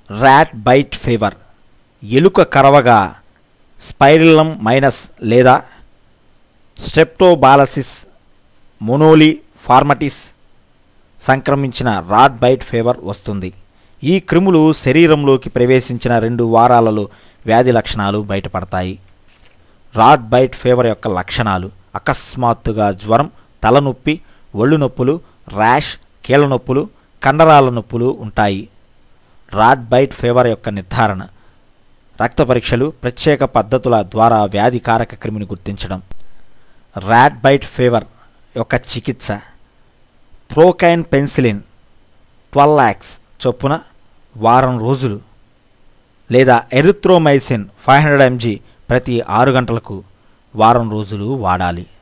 rat byte fever ఎలుక కరవగా spirillum minus లేదా streptobacillus moniliformis సంక్రమించిన రాట్ బైట్ ఫీవర్ వస్తుంది ఈ క్రిములు శరీరంలోకి ప్రవేశించిన రెండు వారాలలో వ్యాధి లక్షణాలు బయటపడతాయి రాట్ బైట్ ఫీవర్ యొక్క లక్షణాలు అకస్మాత్తుగా జ్వరం తలనొప్పి ఒళ్ళు నొప్పులు ర్యాష్ కీళ్ళ నొప్పులు కండరాల నొప్పులు ఉంటాయి రాట్ బైట్ ఫీవర్ యొక్క నిర్ధారణ రక్త పరీక్షలు ప్రత్యేక పద్ధతుల ద్వారా వ్యాధి కారక క్రిమిని గుర్తించడం ర్యాట్ బైట్ ఫీవర్ యొక్క చికిత్స ప్రోకైన్ పెన్సిలిన్ ట్వెల్వ్ ల్యాక్స్ చొప్పున వారం రోజులు లేదా ఎరిథ్రోమైసిన్ ఫైవ్ హండ్రెడ్ ఎంజీ ప్రతి ఆరు గంటలకు వారం రోజులు వాడాలి